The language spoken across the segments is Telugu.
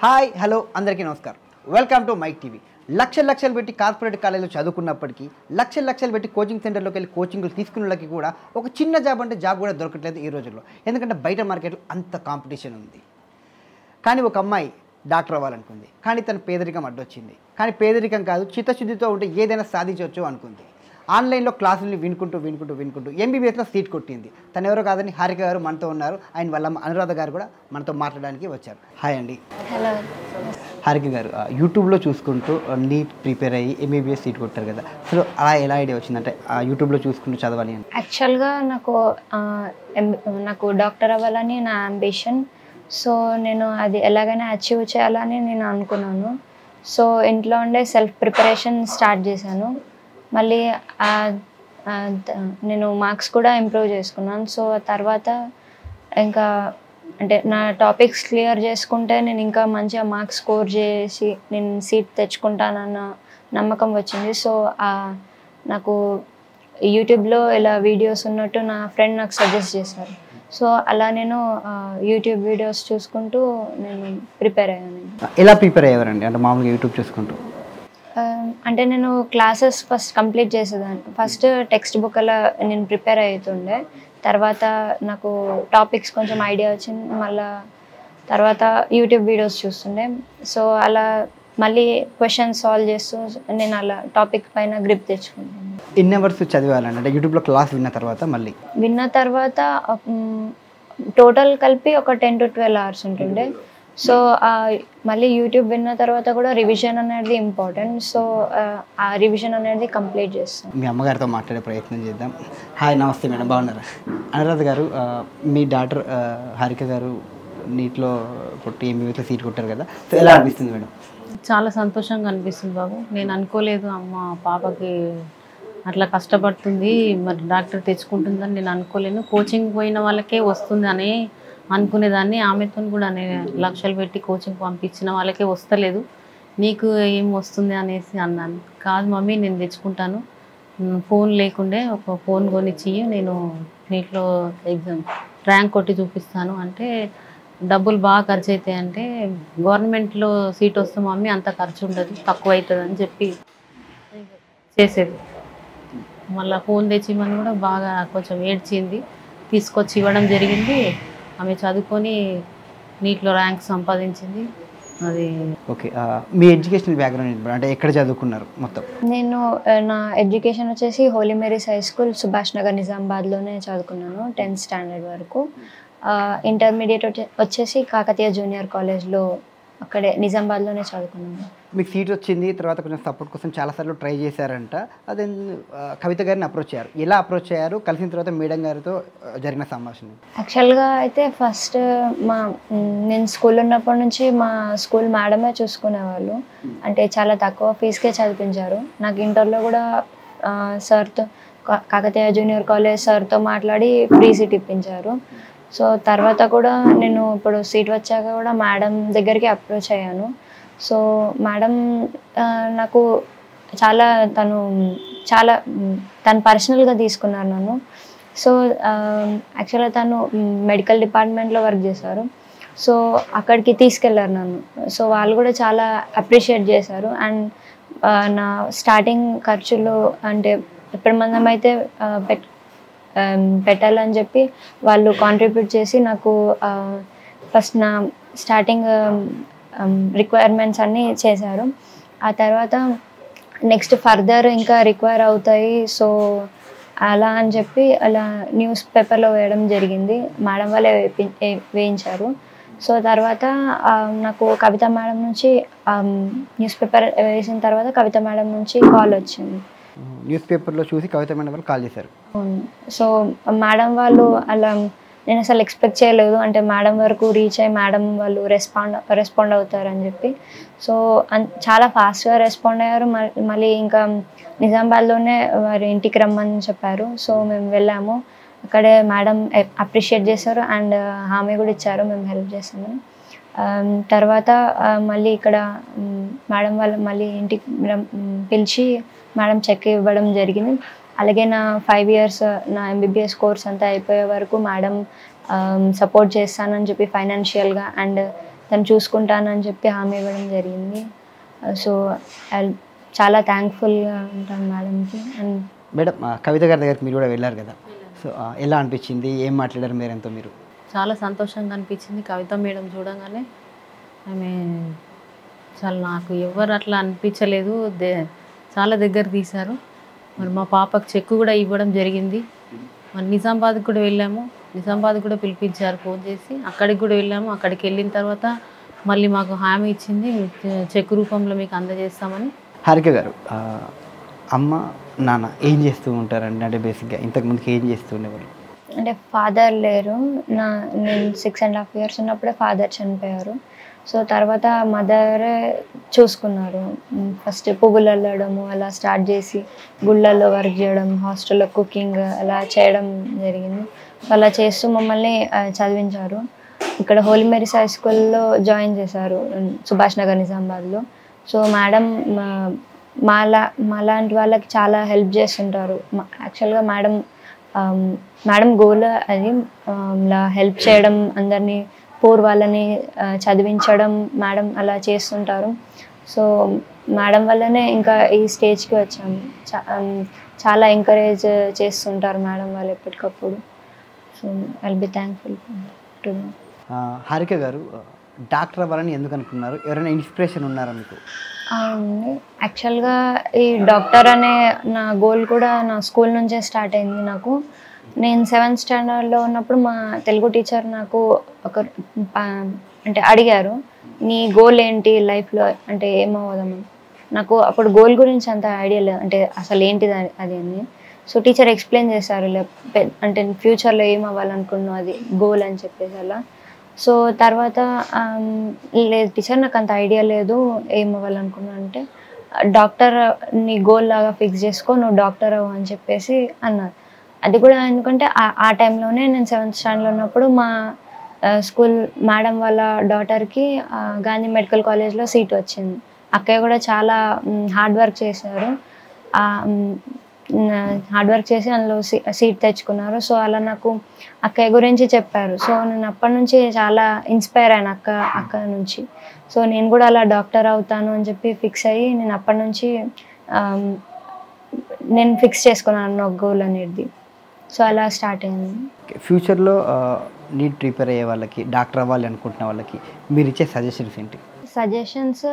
హాయ్ హలో అందరికీ నమస్కారం వెల్కమ్ టు మైక్ టీవీ లక్షలు లక్షలు పెట్టి కార్పొరేట్ కాలేజీలో చదువుకున్నప్పటికీ లక్షలు లక్షలు పెట్టి కోచింగ్ సెంటర్లోకి వెళ్ళి కోచింగ్లు తీసుకున్న వాళ్ళకి కూడా ఒక చిన్న జాబ్ అంటే జాబ్ కూడా దొరకట్లేదు ఈ రోజుల్లో ఎందుకంటే బయట మార్కెట్లో అంత కాంపిటీషన్ ఉంది కానీ ఒక అమ్మాయి డాక్టర్ అవ్వాలనుకుంది కానీ తన పేదరికం అడ్డొచ్చింది కానీ పేదరికం కాదు చిత్తశుద్ధితో ఉంటే ఏదైనా సాధించవచ్చు అనుకుంది ఆన్లైన్లో క్లాసుల్ని వినుకుంటూ వినుకుంటూ వినుకుంటూ ఎంబీబీఎస్లో సీట్ కొట్టింది తను ఎవరో కాదని హారిక గారు మనతో ఉన్నారు ఆయన వాళ్ళ అమ్మ అనురాధ గారు కూడా మనతో మాట్లాడడానికి వచ్చారు హాయ్ అండి హలో హారిక గారు ఆ, యూట్యూబ్లో చూసుకుంటూ ఆ, నీట్ ప్రిపేర్ అయ్యి ఎంబీబీఎస్ సీట్ కొట్టారు కదా సో అలా ఎలా ఐడియా వచ్చిందంటే ఆ యూట్యూబ్లో చూసుకుంటూ చదవాలి అని యాక్చువల్గా నాకు ఆ, ఎం- నాకు డాక్టర్ అవ్వాలని నా అంబిషన్ సో నేను అది ఎలాగైనా అచీవ్ చేయాలని నేను అనుకున్నాను సో ఇంట్లో ఉండే సెల్ఫ్ ప్రిపరేషన్ స్టార్ట్ చేశాను మళ్ళీ ఆ- ఆ త- నేను మార్క్స్ కూడా ఇంప్రూవ్ చేసుకున్నాను సో తర్వాత ఇంకా అంటే నా టాపిక్స్ క్లియర్ చేసుకుంటే నేను ఇంకా మంచిగా మార్క్స్ స్కోర్ చేసి నేను సీట్ తెచ్చుకుంటానన్న నమ్మకం వచ్చింది సో ఆ నాకు యూట్యూబ్లో ఇలా వీడియోస్ ఉన్నట్టు నా ఫ్రెండ్ నాకు సజెస్ట్ చేశారు సో అలా నేను ఆ, యూట్యూబ్ వీడియోస్ చూసుకుంటూ నేను ప్రిపేర్ అయ్యాను ఎలా ప్రిపేర్ అయ్యేవారండి అంటే మామూలుగా యూట్యూబ్ చూసుకుంటూ ఆ, అంటే నేను క్లాసెస్ ఫస్ట్ కంప్లీట్ చేసేదాన్ని ఫస్ట్ టెక్స్ట్ బుక్ అలా నేను ప్రిపేర్ అవుతుండే తర్వాత నాకు టాపిక్స్ కొంచెం ఐడియా వచ్చింది మళ్ళా తర్వాత యూట్యూబ్ వీడియోస్ చూస్తుండే సో అలా మళ్ళీ క్వశ్చన్స్ సాల్వ్ చేస్తూ నేను అలా టాపిక్ పైన గ్రిప్ తెచ్చుకుంటాను ఎన్ని అవర్స్ చదివాలండి అంటే యూట్యూబ్లో క్లాస్ విన్న తర్వాత మళ్ళీ విన్న తర్వాత టోటల్ కలిపి ఒక టెన్ టు ట్వెల్వ్ అవర్స్ ఉంటుండే సో ఆ, మళ్ళీ యూట్యూబ్ విన్న తర్వాత కూడా రివిజన్ అనేది ఇంపార్టెంట్ సో ఆ రివిజన్ అనేది కంప్లీట్ చేస్తాం మీ అమ్మగారితో మాట్లాడే ప్రయత్నం చేద్దాం హాయ్ నమస్తే మేడం బాగున్నారా అనురాధ గారు ఆ, మీ డాక్టర్ ఆ, హారిక గారు నీటిలో కొట్టి ఎంబీబీఎస్లో సీట్ కొట్టారు కదా సో ఎలా అనిపిస్తుంది మేడం చాలా సంతోషంగా అనిపిస్తుంది బాబు నేను అనుకోలేదు అమ్మ పాపకి అట్లా కష్టపడుతుంది మరి డాక్టర్ తెచ్చుకుంటుందని నేను అనుకోలేను కోచింగ్ పోయిన వాళ్ళకే వస్తుంది అని అనుకునేదాన్ని ఆమెతో కూడా నేను లక్షలు పెట్టి కోచింగ్ పంపించిన వాళ్ళకే వస్తలేదు నీకు ఏం వస్తుంది అనేసి అన్నాను కాదు మమ్మీ నేను తెచ్చుకుంటాను ఉమ్, ఫోన్ లేకుండే ఒక ఫోన్ కొనిచ్చి నేను నీటిలో ఎగ్జామ్ ర్యాంక్ కొట్టి చూపిస్తాను అంటే డబ్బులు బాగా ఖర్చు అవుతాయి అంటే గవర్నమెంట్లో సీట్ వస్తే మమ్మీ అంత ఖర్చు ఉండదు తక్కువ అవుతుంది అని చెప్పి చేసేది మళ్ళీ ఫోన్ తెచ్చిమని కూడా బాగా కొంచెం ఏడ్చింది తీసుకొచ్చి ఇవ్వడం జరిగింది ఆమె చదువుకొని నీటిలో ర్యాంక్ సంపాదించింది అది ఓకే ఆ, మీ ఎడ్యుకేషనల్ బ్యాక్గ్రౌండ్ ఏంటి మేడం? అంటే ఎక్కడ చదువుకున్నారు మొత్తం నేను ఆ, నా ఎడ్యుకేషన్ వచ్చేసి Holy Mary's high school Subhash Nagar నిజామాబాద్లోనే చదువుకున్నాను టెన్త్ స్టాండర్డ్ వరకు ఇంటర్మీడియట్ వచ్చేసి కాకతీయ జూనియర్ కాలేజ్లో అక్కడే నిజామాబాద్లోనే చదువుకున్నాను మీకు సీట్ వచ్చింది తర్వాత కొంచెం సపోర్ట్ కోసం చాలాసార్లు ట్రై చేశారంట అదే ఆ, కవిత గారిని అప్రోచ్ అయ్యారు ఎలా అప్రోచ్ అయ్యారు కలిసిన తర్వాత మేడం గారితో ఆ, జరిగిన సంభాషణ యాక్చువల్గా అయితే ఫస్ట్ మా మ్, నేను స్కూల్ ఉన్నప్పటి నుంచి మా స్కూల్ మేడమే చూసుకునేవాళ్ళు అంటే చాలా తక్కువ ఫీజుకే చదివించారు నాకు ఇంటర్లో కూడా ఆ, సార్తో కా- కాకతీయ జూనియర్ కాలేజ్ సార్తో మాట్లాడి ఫ్రీ సీట్ ఇప్పించారు సో తర్వాత కూడా నేను ఇప్పుడు సీట్ వచ్చాక కూడా మేడం దగ్గరికి అప్రోచ్ అయ్యాను సో మేడం ఆ, నాకు చాలా తను చాలా మ్, తను పర్సనల్గా తీసుకున్నారు నన్ను సో యాక్చువల్గా తను మెడికల్ డిపార్ట్మెంట్లో వర్క్ చేశారు సో అక్కడికి తీసుకెళ్లారు నన్ను సో వాళ్ళు కూడా చాలా అప్రిషియేట్ చేశారు అండ్ నా స్టార్టింగ్ ఖర్చులు అంటే ఎప్పటి మందం అయితే ఆ, పెట్ ఆమ్, పెట్టాలని చెప్పి వాళ్ళు కాంట్రిబ్యూట్ చేసి నాకు ఫస్ట్ నా స్టార్టింగ్ రిక్వైర్మెంట్స్ అన్నీ చేశారు ఆ తర్వాత నెక్స్ట్ ఫర్దర్ ఇంకా రిక్వైర్ అవుతాయి సో అలా అని చెప్పి అలా న్యూస్ పేపర్లో వేయడం జరిగింది మేడం వాళ్ళే వేపి ఏ- వేయించారు సో తర్వాత ఆ, నాకు కవిత మేడం నుంచి న్యూస్ పేపర్ వేసిన తర్వాత కవిత మేడం నుంచి కాల్ వచ్చింది న్యూస్ పేపర్లో చూసి కవిత మేడం వాళ్ళు కాల్ చేశారు అవును. సో మేడం వాళ్ళు అలా నేను అసలు ఎక్స్పెక్ట్ చేయలేదు అంటే మేడం వరకు రీచ్ అయ్యి మేడం వాళ్ళు రెస్పాండ్ రెస్పాండ్ అవుతారని చెప్పి సో అన్- చాలా ఫాస్ట్గా రెస్పాండ్ అయ్యారు మల్- మళ్ళీ ఇంకా నిజామాబాద్లోనే వారి ఇంటికి రమ్మని చెప్పారు సో మేము వెళ్ళాము అక్కడే మేడం అప్రిషియేట్ చేశారు అండ్ హామీ కూడా ఇచ్చారు మేము హెల్ప్ చేస్తామని ఆమ్, తర్వాత ఆ, మళ్ళీ ఇక్కడ మ్, మేడం వాళ్ళు మళ్ళీ ఇంటికి రమ్- మ్, పిలిచి మేడం చెక్ ఇవ్వడం జరిగింది అలాగే నా ఫైవ్ ఇయర్స్ నా ఎంబీబీఎస్ కోర్స్ అంతా అయిపోయే వరకు మేడం సపోర్ట్ చేస్తానని చెప్పి ఫైనాన్షియల్గా అండ్ తను చూసుకుంటానని చెప్పి హామీ ఇవ్వడం జరిగింది సో చాలా థ్యాంక్ఫుల్గా ఉంటాను మేడంకి అండ్ మేడం ఆ, కవిత గారి దగ్గరికి మీరు కూడా వెళ్ళారు కదా సో ఆ, ఎలా అనిపించింది ఏం మాట్లాడారు మీరు ఎంతో మీరు చాలా సంతోషంగా అనిపించింది కవిత మేడం చూడగానే ఆమె చాలా నాకు ఎవరు అట్లా అనిపించలేదు దే చాలా దగ్గర తీశారు మరి మా పాపకు చెక్కు కూడా ఇవ్వడం జరిగింది మరి నిజామాబాద్కి కూడా వెళ్ళాము నిజామాబాద్ కూడా పిలిపించారు ఫోన్ చేసి అక్కడికి కూడా వెళ్ళాము అక్కడికి వెళ్ళిన తర్వాత మళ్ళీ మాకు హామీ ఇచ్చింది చెక్కు రూపంలో మీకు అందజేస్తామని హారిక గారు ఆ, అమ్మ నాన్న ఏం చేస్తూ ఉంటారండి అంటే బేసిక్గా ఇంతకుముందుకి ఏం చేస్తూ ఉండేవాళ్ళు అంటే ఫాదర్ లేరు నా నేను సిక్స్ అండ్ హాఫ్ ఇయర్స్ ఉన్నప్పుడే ఫాదర్ చనిపోయారు సో తర్వాత మదర్ చూసుకున్నారు ఫస్ట్ పువ్వులు అల్లడము అలా స్టార్ట్ చేసి గుళ్ళల్లో వర్క్ చేయడం హాస్టల్లో కుకింగ్ అలా చేయడం జరిగింది సో అలా చేస్తూ మమ్మల్ని ఆ, చదివించారు ఇక్కడ హోలీ మేరీస్ హై స్కూల్లో జాయిన్ చేశారు ఉమ్, సుభాష్ నగర్ నిజామాబాద్లో సో మేడం మా- మాలా మాలాంటి వాళ్ళకి చాలా హెల్ప్ చేస్తుంటారు యాక్చువల్గా మేడం ఆమ్, మేడం గోల్ అది ఆమ్, ఇలా హెల్ప్ చేయడం అందరినీ పూర్ వాళ్ళని ఆ, చదివించడం మేడం అలా చేస్తుంటారు సో మేడం వల్లనే ఇంకా ఈ స్టేజ్కి వచ్చాము చా- ఆమ్, చాలా ఎంకరేజ్ చేస్తుంటారు మేడం వాళ్ళు ఎప్పటికప్పుడు so I'll be thankful to ah, Harika గారు ఆ, డాక్టర్ అవ్వాలని ఎందుకు అనుకున్నారు ఎవరైనా ఇన్స్పిరేషన్ ఉన్నారా మీకు అవునండి యాక్చువల్గా ఈ డాక్టర్ అనే నా గోల్ కూడా నా స్కూల్ నుంచే స్టార్ట్ అయింది నాకు నేను సెవెంత్ స్టాండర్డ్లో ఉన్నప్పుడు మా తెలుగు టీచర్ నాకు ఒక ప- అంటే అడిగారు నీ గోల్ ఏంటి లైఫ్లో అంటే ఏమవుదామని నాకు అప్పుడు గోల్ గురించి అంత ఐడియా లేదు అంటే అసలు ఏంటిది అది- అది అని సో టీచర్ ఎక్స్ప్లెయిన్ చేశారు ఇలా పె- అంటే ఫ్యూచర్లో ఏం అవ్వాలనుకున్నావు అది గోల్ అని చెప్పేసి అలా సో తర్వాత ఆమ్, లేదు టీచర్ నాకు అంత ఐడియా లేదు ఏం అవ్వాలనుకున్నా అంటే డాక్టర్ నీ గోల్ లాగా ఫిక్స్ చేసుకో నువ్వు డాక్టర్ అవ్వు అని చెప్పేసి అన్నారు అది కూడా ఎందుకంటే ఆ- ఆ టైంలోనే నేను సెవెంత్ స్టాండర్డ్లో ఉన్నప్పుడు మా ఆ, స్కూల్ మేడం వాళ్ళ డాటర్కి ఆ, గాంధీ మెడికల్ కాలేజ్లో సీట్ వచ్చింది అక్కయ్య కూడా చాలా హార్డ్ వర్క్ చేశారు హార్డ్ వర్క్ చేసి అందులో సీ సీట్ తెచ్చుకున్నారు సో అలా నాకు అక్కయ్య గురించి చెప్పారు సో నేను అప్పటి నుంచి చాలా ఇన్స్పైర్ అయ్యాను అక్క అక్క నుంచి సో నేను కూడా అలా డాక్టర్ అవుతాను అని చెప్పి ఫిక్స్ అయ్యి నేను అప్పటి నుంచి ఆమ్, నేను ఫిక్స్ చేసుకున్నాను ఒక గోల్ అనేది సో అలా స్టార్ట్ అయింది ఫ్యూచర్లో నీట్ ప్రిపేర్ అయ్యే వాళ్ళకి డాక్టర్ అవ్వాలి అనుకుంటున్న వాళ్ళకి మీరు ఇచ్చే సజెషన్స్ ఏంటి సజెషన్స్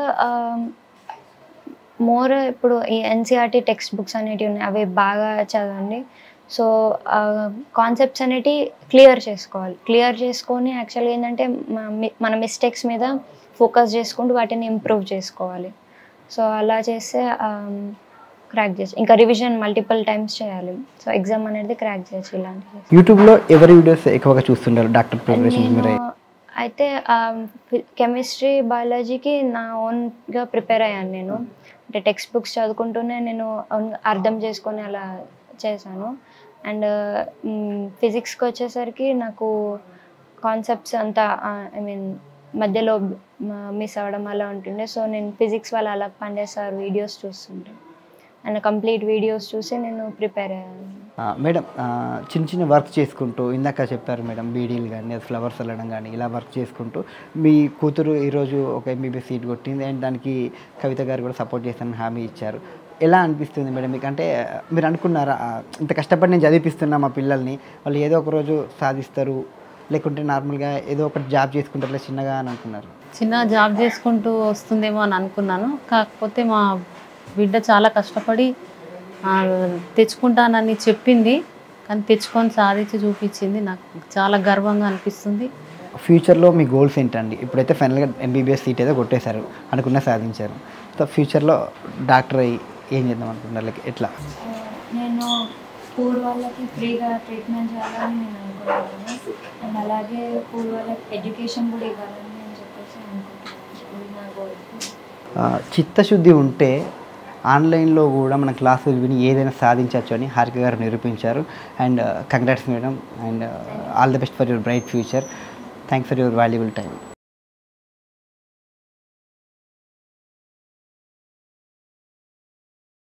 మోర్ ఇప్పుడు ఈ ఎన్సీఆర్టీ టెక్స్ట్ బుక్స్ అనేటివి ఉన్నాయి అవి బాగా చదవండి సో కాన్సెప్ట్స్ అనేటివి క్లియర్ చేసుకోవాలి క్లియర్ చేసుకొని యాక్చువల్గా ఏంటంటే మ- మీ- మన మిస్టేక్స్ మీద ఫోకస్ చేసుకుంటూ వాటిని ఇంప్రూవ్ చేసుకోవాలి సో అలా చేస్తే క్రాక్ చేసి ఇంకా రివిజన్ మల్టిపుల్ టైమ్స్ చేయాలి సో ఎగ్జామ్ అనేది క్రాక్ చేయొచ్చు ఇలాంటివి యూట్యూబ్లో ఎవరి వీడియోస్ ఎక్కువగా చూస్తుంటారు డాక్టర్ ప్రిపరేషన్ మీరు నేను అయితే కెమిస్ట్రీ బయాలజీకి నా ఓన్గా ప్రిపేర్ అయ్యాను నేను అంటే టెక్స్ట్ బుక్స్ చదువుకుంటూనే నేను own- అర్థం చేసుకొని అలా చేశాను అండ్ ఫిజిక్స్కి వచ్చేసరికి నాకు కాన్సెప్ట్స్ అంతా ఐ మీన్ మధ్యలో మిస్ అవ్వడం అలా ఉంటుండే సో నేను ఫిజిక్స్ వాళ్ళ అలా పండే సార్ వీడియోస్ చూస్తుంటే అండ్ కంప్లీట్ వీడియోస్ చూసి నేను ప్రిపేర్ అయ్యాను ఆ, మేడం ఆ, చిన్న చిన్న వర్క్ చేసుకుంటూ ఇందాక చెప్పారు మేడం బీడీలు కానీ ఫ్లవర్స్ వెళ్ళడం కానీ ఇలా వర్క్ చేసుకుంటూ మీ కూతురు ఈరోజు ఒక ఎంబీబీఎస్ సీట్ కొట్టింది అండ్ దానికి కవిత గారు కూడా సపోర్ట్ చేస్తానని హామీ ఇచ్చారు ఎలా అనిపిస్తుంది మేడం మీకు అంటే మీరు అనుకున్నారా ఆ, ఇంత కష్టపడి నేను చదివిపిస్తున్నా మా పిల్లల్ని వాళ్ళు ఏదో ఒక రోజు సాధిస్తారు లేకుంటే నార్మల్గా ఏదో ఒకటి జాబ్ చేసుకుంటారు లేదా చిన్నగా అని అనుకున్నారు చిన్న జాబ్ చేసుకుంటూ వస్తుందేమో అని అనుకున్నాను కాకపోతే మా బిడ్డ చాలా కష్టపడి ఆ, తెచ్చుకుంటానని చెప్పింది కానీ తెచ్చుకొని సాధించి చూపించింది నాకు చాలా గర్వంగా అనిపిస్తుంది ఫ్యూచర్లో మీ గోల్స్ ఏంటండి ఇప్పుడైతే ఫైనల్గా ఎంబీబీఎస్ సీట్ ఏదో కొట్టేశారు అనుకున్న సాధించారు సో ఫ్యూచర్లో డాక్టర్ అయ్యి ఏం చేద్దాం అనుకుంటున్నారు లైక్ ఎట్లా నేను పూర్ వాళ్ళకి ఫ్రీగా ట్రీట్మెంట్ చేయాలని నేను అనుకుంటున్నాను అండ్ అలాగే పూర్ వాళ్ళకి ఎడ్యుకేషన్ కూడా ఇవ్వాలని నేను చెప్పేసి అనుకుంటున్నాను ఇది నా గోల్ ఆ, చిత్తశుద్ధి ఉంటే ఆన్లైన్లో కూడా మన క్లాసులు విని ఏదైనా సాధించవచ్చు అని హారిక గారు నిరూపించారు and congrats madam and all the best for your bright future thanks for your valuable time